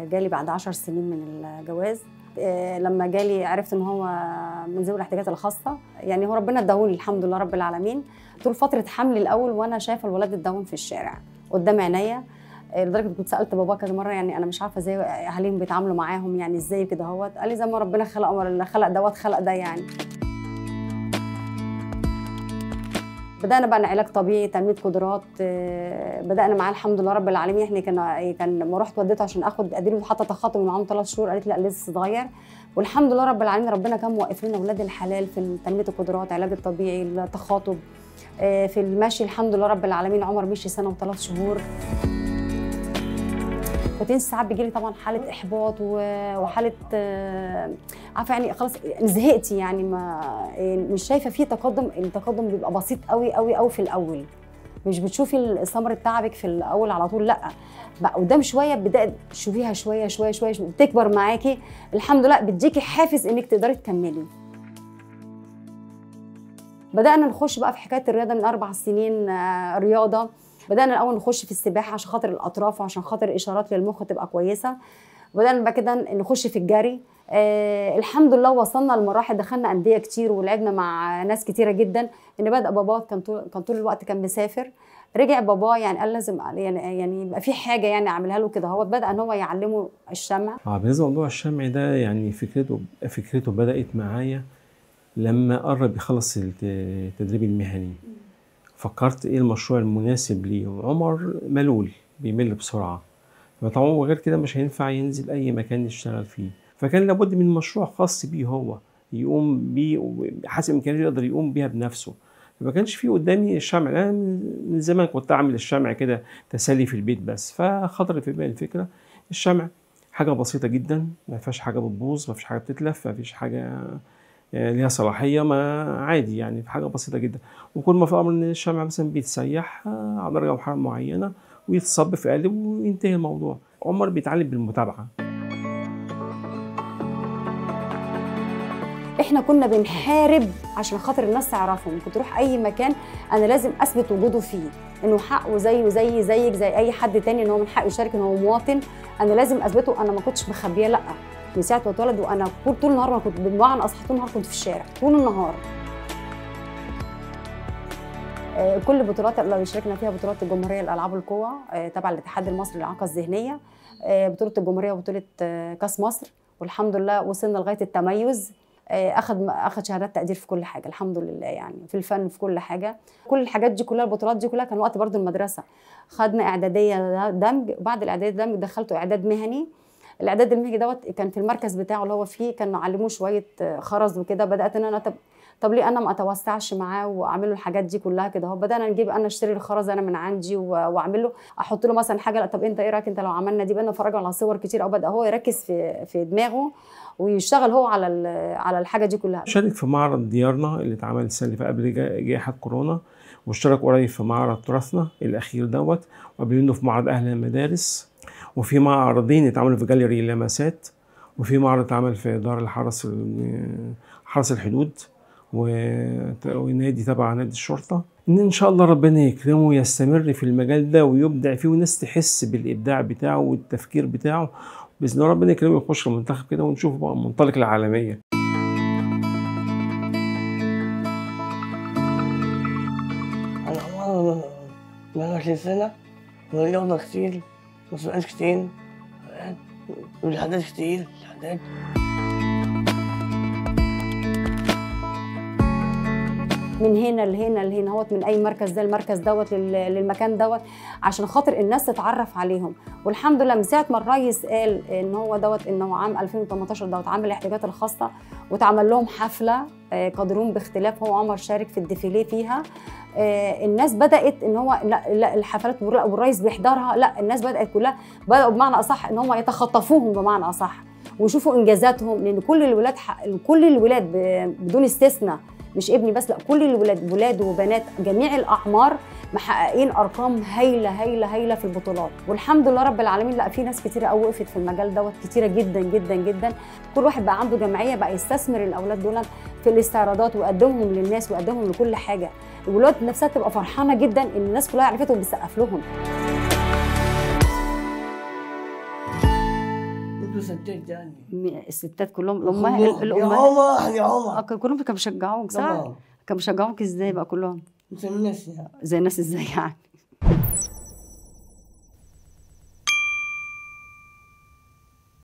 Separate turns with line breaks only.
جالي بعد عشر سنين من الجواز آه، لما جالي عرفت ان هو من ذوي الاحتياجات الخاصه يعني هو ربنا اداهولي الحمد لله رب العالمين طول فتره حملي الاول وانا شايفه الولاد الداون في الشارع قدام عينيا آه، لدرجه كنت سالت بابا كذا مره يعني انا مش عارفه ازاي اهاليهم بيتعاملوا معاهم يعني ازاي كده اهوت قال لي زي ما ربنا خلق اللي خلق دوت خلق ده يعني بدانا بقى علاج طبيعي تنميه قدرات آه، بدانا معاه الحمد لله رب العالمين احنا كان كان لما رحت وديته عشان اخد اديله حتى تخاطب معاهم ثلاث شهور قالت لا لسه صغير والحمد لله رب العالمين ربنا كان موقف لنا اولاد الحلال في تنميه القدرات العلاج الطبيعي التخاطب آه، في المشي الحمد لله رب العالمين عمر مشي سنه وثلاث شهور كنت ساعات بيجي لي طبعا حاله احباط و- وحاله آه، عارفه يعني خلاص زهقت يعني ما يعني مش شايفه فيه تقدم التقدم بيبقى بسيط قوي قوي قوي في الاول مش بتشوفي ثمرة تعبك في الاول على طول لا بقى قدام شويه بدات تشوفيها شويه شويه شويه, شوية بتكبر معاكي الحمد لله بتديكي حافز انك تقدري تكملي بدانا نخش بقى في حكايه الرياضه من اربع سنين آه، رياضه بدانا الاول نخش في السباحه عشان خاطر الاطراف وعشان خاطر الاشارات للمخ تبقى كويسه بدانا بقى كده نخش في الجري آه الحمد لله وصلنا لمراحل دخلنا انديه كتير ولعبنا مع ناس كتيره جدا ان بدا بابا كان طول كان طول الوقت كان مسافر رجع بابا يعني قال لازم يعني يعني يبقى في حاجه يعني اعملها له كده هو بدا ان هو يعلمه الشمع
اه بالنسبه لموضوع الشمع ده يعني فكرته فكرته بدات معايا لما قرب يخلص الت- التدريب المهني فكرت ايه المشروع المناسب ليه عمر ملول بيمل بسرعه فطبعا هو غير كده مش هينفع ينزل اي مكان يشتغل فيه فكان لابد من مشروع خاص بيه هو يقوم بيه حسب امكانياته يقدر يقوم بيها بنفسه فما كانش في قدامي الشمع انا من من زمان كنت اعمل الشمع كده تسلي في البيت بس فخطرت في بالي الفكره الشمع حاجه بسيطه جدا ما فيهاش حاجه بتبوظ ما فيش حاجه بتتلف ما فيش حاجه آه، ليها صلاحيه ما عادي يعني حاجه بسيطه جدا وكل ما في امر ان الشمع مثلا بيتسيح آه، على درجه وحراره معينه ويتصب في قالب وينتهي الموضوع عمر بيتعلم بالمتابعه
احنا كنا بنحارب عشان خاطر الناس تعرفهم كنت اروح اي مكان انا لازم اثبت وجوده فيه انه حقه زيه زي زيك زي اي حد تاني ان هو من حقه يشارك ان هو مواطن انا لازم اثبته انا ما كنتش مخبيه لا من ساعه ما اتولد وانا طول طول النهار ما كنت بمعنى اصح طول النهار كنت في الشارع طول النهار آه، كل البطولات اللي شاركنا فيها بطولات الجمهوريه لالعاب القوى آه، تبع الاتحاد المصري للاعاقه الذهنيه آه، بطوله الجمهوريه وبطوله آه، كاس مصر والحمد لله وصلنا لغايه التميز آه، اخذ اخذ شهادات تقدير في كل حاجه الحمد لله يعني في الفن في كل حاجه كل الحاجات دي كلها البطولات دي كلها كان وقت برضو المدرسه خدنا اعداديه دمج وبعد الاعداديه دمج دخلته اعداد مهني الاعداد المهني دوت كان في المركز بتاعه اللي هو فيه كانوا علموه شويه آه، خرز وكده بدات ان انا طب طب ليه انا ما اتوسعش معاه واعمل له الحاجات دي كلها كده هو بدانا نجيب انا اشتري الخرز انا من عندي و- واعمل له احط له مثلا حاجه لا طب انت ايه رايك انت لو عملنا دي بقى نتفرج على صور كتير او بدا هو يركز في في دماغه ويشتغل هو على ال- على الحاجه دي كلها
شارك في معرض ديارنا اللي اتعمل السنه اللي فاتت قبل جا- جائحه كورونا واشترك قريب في معرض تراثنا الاخير دوت وقبل منه في معرض اهل المدارس وفي معرضين اتعملوا في جاليري لمسات وفي معرض اتعمل في دار الحرس ال- حرس الحدود و- ونادي تبع نادي الشرطه ان ان شاء الله ربنا يكرمه ويستمر في المجال ده ويبدع فيه والناس تحس بالابداع بتاعه والتفكير بتاعه باذن الله ربنا يكرمه يخش المنتخب كده ونشوفه بقى منطلق العالميه
أنا عمري 22 سنة ورياضة كتير مسابقات كتير والحاجات كتير الحاجات
من هنا لهنا لهنا هوت من اي مركز ده المركز دوت لل- للمكان دوت عشان خاطر الناس تتعرف عليهم والحمد لله من ساعه ما الرئيس قال ان هو دوت انه عام 2018 دوت عام الاحتياجات الخاصه واتعمل لهم حفله آه، قادرون باختلاف هو عمر شارك في الديفيليه فيها آه، الناس بدات ان هو لا, لا الحفلات والر- والرئيس بيحضرها لا الناس بدات كلها بداوا بمعنى اصح ان هم يتخطفوهم بمعنى اصح ويشوفوا انجازاتهم لان كل الولاد ح- كل الولاد ب- بدون استثناء مش ابني بس لا كل الولاد ولاد وبنات جميع الاعمار محققين ارقام هايله هايله هايله في البطولات والحمد لله رب العالمين لا في ناس كتيره قوي وقفت في المجال دوت كتيره جدا جدا جدا كل واحد بقى عنده جمعيه بقى يستثمر الاولاد دول في الاستعراضات ويقدمهم للناس ويقدمهم لكل حاجه الولاد نفسها تبقى فرحانه جدا ان الناس كلها عرفتهم وبتسقف لهم
كله ستات يعني
م- الستات كلهم الامهات
كلهم. يا
الامهات
عمر يا
آه،
عمر
كلهم كانوا بيشجعوك صح؟
طبعا
كانوا بيشجعوك ازاي بقى كلهم؟
مثل الناس يعني
زي الناس ازاي يعني؟